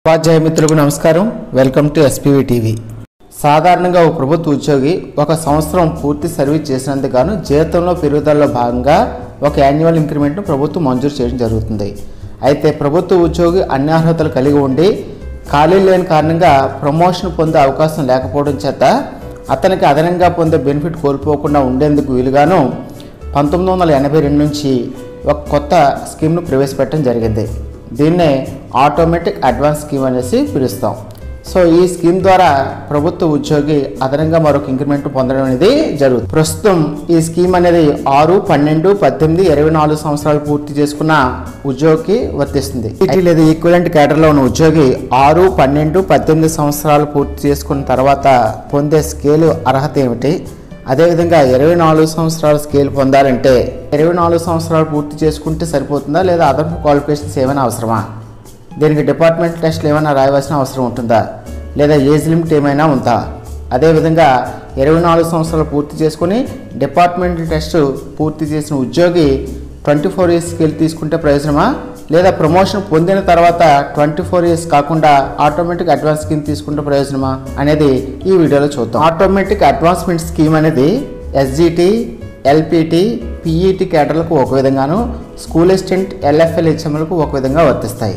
ఉపాధ్యాయ మిత్రులకు నమస్కారం వెల్కమ్ టు ఎస్పీవి టీవీ సాధారణంగా ఒక ప్రభుత్వ ఉద్యోగి ఒక సంవత్సరం పూర్తి సర్వీస్ చేసినందుకు గాను జీతంలో పెరుగుదలలో భాగంగా ఒక యాన్యువల్ ఇంక్రిమెంట్ను ప్రభుత్వం మంజూరు చేయడం జరుగుతుంది అయితే ప్రభుత్వ ఉద్యోగి అన్ని అర్హతలు కలిగి ఉండి ఖాళీ లేని కారణంగా ప్రమోషన్ పొందే అవకాశం లేకపోవడం చేత అతనికి అదనంగా పొందే బెనిఫిట్ కోల్పోకుండా ఉండేందుకు వీలుగాను పంతొమ్మిది వందల ఎనభై రెండు నుంచి ఒక కొత్త స్కీమ్ను ప్రవేశపెట్టడం జరిగింది దీన్నే ఆటోమేటిక్ అడ్వాన్స్ స్కీమ్ అనేసి పిలుస్తాం సో ఈ స్కీమ్ ద్వారా ప్రభుత్వ ఉద్యోగి అదనంగా మరొక ఇంక్రిమెంట్ పొందడం అనేది జరుగుతుంది ప్రస్తుతం ఈ స్కీమ్ అనేది ఆరు పన్నెండు పద్దెనిమిది ఇరవై నాలుగు సంవత్సరాలు పూర్తి చేసుకున్న ఉద్యోగికి వర్తిస్తుంది ఈటీ లేదా ఈక్వలెంట్ కేటర్లో ఉన్న ఉద్యోగి ఆరు పన్నెండు పద్దెనిమిది సంవత్సరాలు పూర్తి చేసుకున్న తర్వాత పొందే స్కేలు అర్హత ఏమిటి అదేవిధంగా ఇరవై నాలుగు సంవత్సరాల స్కేల్ పొందాలంటే ఇరవై నాలుగు సంవత్సరాలు పూర్తి చేసుకుంటే సరిపోతుందా లేదా అదనపు క్వాలిఫికేషన్స్ ఏమైనా అవసరమా దీనికి డిపార్ట్మెంట్ టెస్ట్లు ఏమైనా రాయవలసిన అవసరం ఉంటుందా లేదా ఏజ్ లిమిట్ ఏమైనా ఉందా అదేవిధంగా ఇరవై నాలుగు సంవత్సరాలు పూర్తి చేసుకుని డిపార్ట్మెంట్ టెస్ట్ పూర్తి చేసిన ఉద్యోగి ట్వంటీ ఫోర్ ఇయర్స్ స్కేల్ తీసుకుంటే ప్రయోజనమా లేదా ప్రమోషన్ పొందిన తర్వాత ట్వంటీ ఫోర్ ఇయర్స్ కాకుండా ఆటోమేటిక్ అడ్వాన్స్ స్కీమ్ తీసుకుంటే ప్రయోజనమా అనేది ఈ వీడియోలో చూద్దాం ఆటోమేటిక్ అడ్వాన్స్మెంట్ స్కీమ్ అనేది ఎస్జిటి ఎల్పిటి పిఈటి కేటర్లకు ఒక విధంగాను స్కూల్ అసిస్టెంట్ ఎల్ఎఫ్ఎల్ హెచ్ఎంలకు ఒక విధంగా వర్తిస్తాయి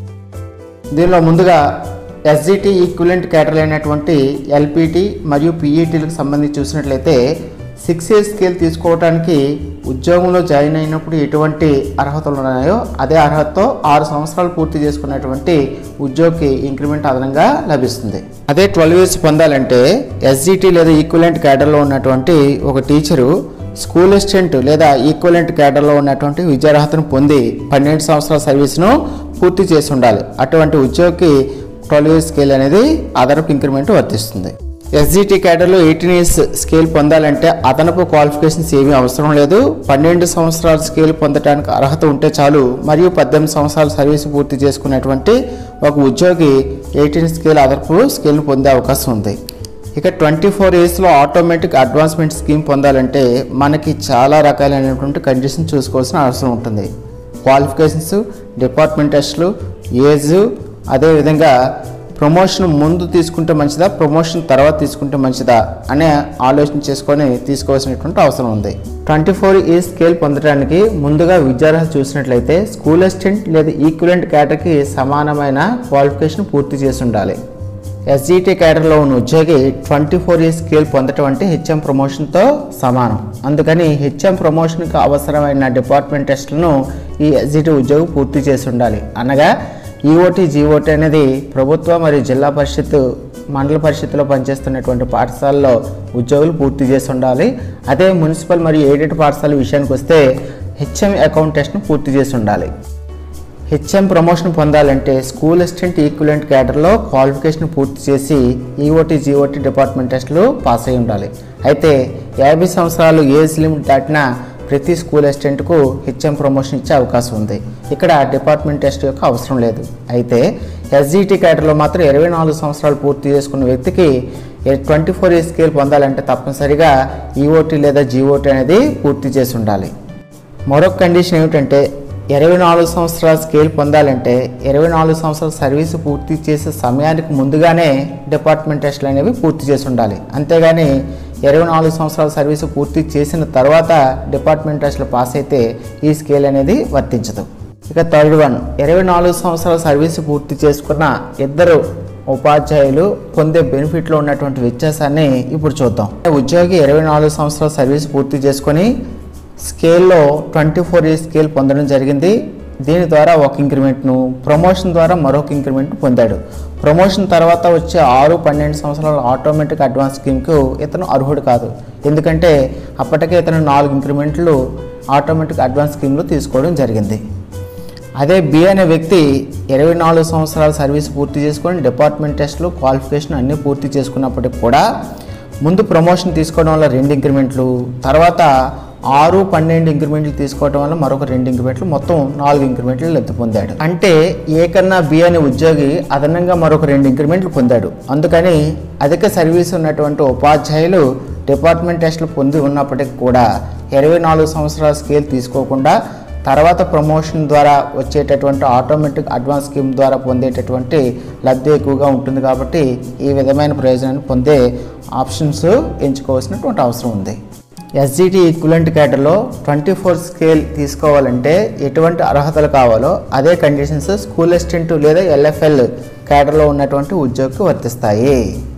దీనిలో ముందుగా ఎస్జిటి ఈక్విలెంట్ కేటర్లు అయినటువంటి ఎల్పిటి మరియు పిఈటీలకు సంబంధించి చూసినట్లయితే సిక్స్ ఇయర్స్ స్కేల్ తీసుకోవడానికి ఉద్యోగంలో జాయిన్ అయినప్పుడు ఎటువంటి అర్హతలు ఉన్నాయో అదే అర్హతతో ఆరు సంవత్సరాలు పూర్తి చేసుకున్నటువంటి ఉద్యోగికి ఇంక్రిమెంట్ అదనంగా లభిస్తుంది అదే ట్వెల్వ్ ఇయర్స్ పొందాలంటే ఎస్జిటి లేదా ఈక్విలెంట్ కేటర్లో ఉన్నటువంటి ఒక టీచరు స్కూల్ అసిస్టెంట్ లేదా ఈక్వలెంట్ కేడర్లో ఉన్నటువంటి విద్యార్హతను పొంది పన్నెండు సంవత్సరాల సర్వీస్ను పూర్తి చేసి ఉండాలి అటువంటి ఉద్యోగికి ట్వెల్వ్ ఇయర్స్ స్కేల్ అనేది అదనపు ఇంక్రిమెంట్ వర్తిస్తుంది ఎస్జిటి కేడర్లో ఎయిటీన్ ఇయర్స్ స్కేల్ పొందాలంటే అదనపు క్వాలిఫికేషన్స్ ఏమీ అవసరం లేదు పన్నెండు సంవత్సరాల స్కేల్ పొందడానికి అర్హత ఉంటే చాలు మరియు పద్దెనిమిది సంవత్సరాల సర్వీస్ పూర్తి చేసుకున్నటువంటి ఒక ఉద్యోగి ఎయిటీన్ స్కేల్ అదనపు స్కేల్ను పొందే అవకాశం ఉంది ఇక ట్వంటీ ఫోర్ ఇయర్స్లో ఆటోమేటిక్ అడ్వాన్స్మెంట్ స్కీమ్ పొందాలంటే మనకి చాలా రకాలైనటువంటి కండిషన్ చూసుకోవాల్సిన అవసరం ఉంటుంది క్వాలిఫికేషన్స్ డిపార్ట్మెంట్ టెస్టులు ఏజ్ అదేవిధంగా ప్రమోషన్ ముందు తీసుకుంటే మంచిదా ప్రమోషన్ తర్వాత తీసుకుంటే మంచిదా అనే ఆలోచన చేసుకొని తీసుకోవాల్సినటువంటి అవసరం ఉంది ట్వంటీ ఫోర్ ఇయర్స్ స్కేల్ పొందడానికి ముందుగా విద్యార్హత చూసినట్లయితే స్కూల్ అసిస్టెంట్ లేదా ఈక్వలెంట్ కేటర్కి సమానమైన క్వాలిఫికేషన్ పూర్తి చేసి ఉండాలి ఎస్జిటి కేడర్లో ఉన్న ఉద్యోగి ట్వంటీ ఫోర్ ఇయర్స్ స్కేల్ పొందటం అంటే హెచ్ఎం ప్రమోషన్తో సమానం అందుకని హెచ్ఎం ప్రమోషన్కి అవసరమైన డిపార్ట్మెంట్ టెస్టులను ఈ ఎస్జిటి ఉద్యోగి పూర్తి చేసి ఉండాలి అనగా ఈఓటీ జీఓటీ అనేది ప్రభుత్వ మరియు జిల్లా పరిషత్ మండల పరిషత్తులో పనిచేస్తున్నటువంటి పాఠశాలలో ఉద్యోగులు పూర్తి చేసి ఉండాలి అదే మున్సిపల్ మరియు ఎయిడెడ్ పాఠశాల విషయానికి వస్తే హెచ్ఎం అకౌంట్ టెస్ట్ను పూర్తి చేసి ఉండాలి హెచ్ఎం ప్రమోషన్ పొందాలంటే స్కూల్ అసిస్టెంట్ ఈక్వలెంట్ క్యాడర్లో క్వాలిఫికేషన్ పూర్తి చేసి ఈఓటీ జీఓటీ డిపార్ట్మెంట్ టెస్టులు పాస్ అయి ఉండాలి అయితే యాభై సంవత్సరాలు ఏజ్ లిమిట్ దాటిన ప్రతి స్కూల్ అసిస్టెంట్కు హెచ్ఎం ప్రమోషన్ ఇచ్చే అవకాశం ఉంది ఇక్కడ డిపార్ట్మెంట్ టెస్ట్ యొక్క అవసరం లేదు అయితే ఎస్జిటి క్యాడర్లో మాత్రం ఇరవై నాలుగు సంవత్సరాలు పూర్తి చేసుకున్న వ్యక్తికి ట్వంటీ ఫోర్ ఇయర్స్ స్కేల్ పొందాలంటే తప్పనిసరిగా ఈఓటీ లేదా జీఓటీ అనేది పూర్తి చేసి ఉండాలి మరొక కండిషన్ ఏమిటంటే ఇరవై నాలుగు సంవత్సరాల స్కేల్ పొందాలంటే ఇరవై నాలుగు సంవత్సరాల సర్వీసు పూర్తి చేసే సమయానికి ముందుగానే డిపార్ట్మెంట్ టెస్టులు అనేవి పూర్తి చేసి ఉండాలి అంతేగాని ఇరవై నాలుగు సంవత్సరాల సర్వీసు పూర్తి చేసిన తర్వాత డిపార్ట్మెంట్ టెస్టులు పాస్ అయితే ఈ స్కేల్ అనేది వర్తించదు ఇక థర్డ్ వన్ ఇరవై నాలుగు సంవత్సరాల సర్వీసు పూర్తి చేసుకున్న ఇద్దరు ఉపాధ్యాయులు పొందే బెనిఫిట్లో ఉన్నటువంటి వ్యత్యాసాన్ని ఇప్పుడు చూద్దాం ఉద్యోగి ఇరవై నాలుగు సంవత్సరాల సర్వీస్ పూర్తి చేసుకొని స్కేల్లో ట్వంటీ ఫోర్ ఇయర్స్ స్కేల్ పొందడం జరిగింది దీని ద్వారా ఒక ఇంక్రిమెంట్ను ప్రమోషన్ ద్వారా మరొక ఇంక్రిమెంట్ పొందాడు ప్రమోషన్ తర్వాత వచ్చే ఆరు పన్నెండు సంవత్సరాల ఆటోమేటిక్ అడ్వాన్స్ స్కీమ్కు ఇతను అర్హుడు కాదు ఎందుకంటే అప్పటికే ఇతను నాలుగు ఇంక్రిమెంట్లు ఆటోమేటిక్ అడ్వాన్స్ స్కీమ్లో తీసుకోవడం జరిగింది అదే బి అనే వ్యక్తి ఇరవై నాలుగు సంవత్సరాల సర్వీస్ పూర్తి చేసుకొని డిపార్ట్మెంట్ టెస్ట్లు క్వాలిఫికేషన్ అన్నీ పూర్తి చేసుకున్నప్పటికి కూడా ముందు ప్రమోషన్ తీసుకోవడం వల్ల రెండు ఇంక్రిమెంట్లు తర్వాత ఆరు పన్నెండు ఇంక్రిమెంట్లు తీసుకోవడం వల్ల మరొక రెండు ఇంక్రిమెంట్లు మొత్తం నాలుగు ఇంక్రిమెంట్లు లబ్ధి పొందాడు అంటే ఏ కన్నా బి అనే ఉద్యోగి అదనంగా మరొక రెండు ఇంక్రిమెంట్లు పొందాడు అందుకని అధిక సర్వీస్ ఉన్నటువంటి ఉపాధ్యాయులు డిపార్ట్మెంట్ టెస్టులు పొంది ఉన్నప్పటికీ కూడా ఇరవై నాలుగు సంవత్సరాల స్కేల్ తీసుకోకుండా తర్వాత ప్రమోషన్ ద్వారా వచ్చేటటువంటి ఆటోమేటిక్ అడ్వాన్స్ స్కీమ్ ద్వారా పొందేటటువంటి లబ్ధి ఎక్కువగా ఉంటుంది కాబట్టి ఈ విధమైన ప్రయోజనాన్ని పొందే ఆప్షన్స్ ఎంచుకోవాల్సినటువంటి అవసరం ఉంది ఎస్జిటి ఈక్వలెంట్ కేటర్లో ట్వంటీ ఫోర్ స్కేల్ తీసుకోవాలంటే ఎటువంటి అర్హతలు కావాలో అదే కండిషన్స్ స్కూల్ అసిస్టెంట్ లేదా ఎల్ఎఫ్ఎల్ కేటర్లో ఉన్నటువంటి ఉద్యోగికి వర్తిస్తాయి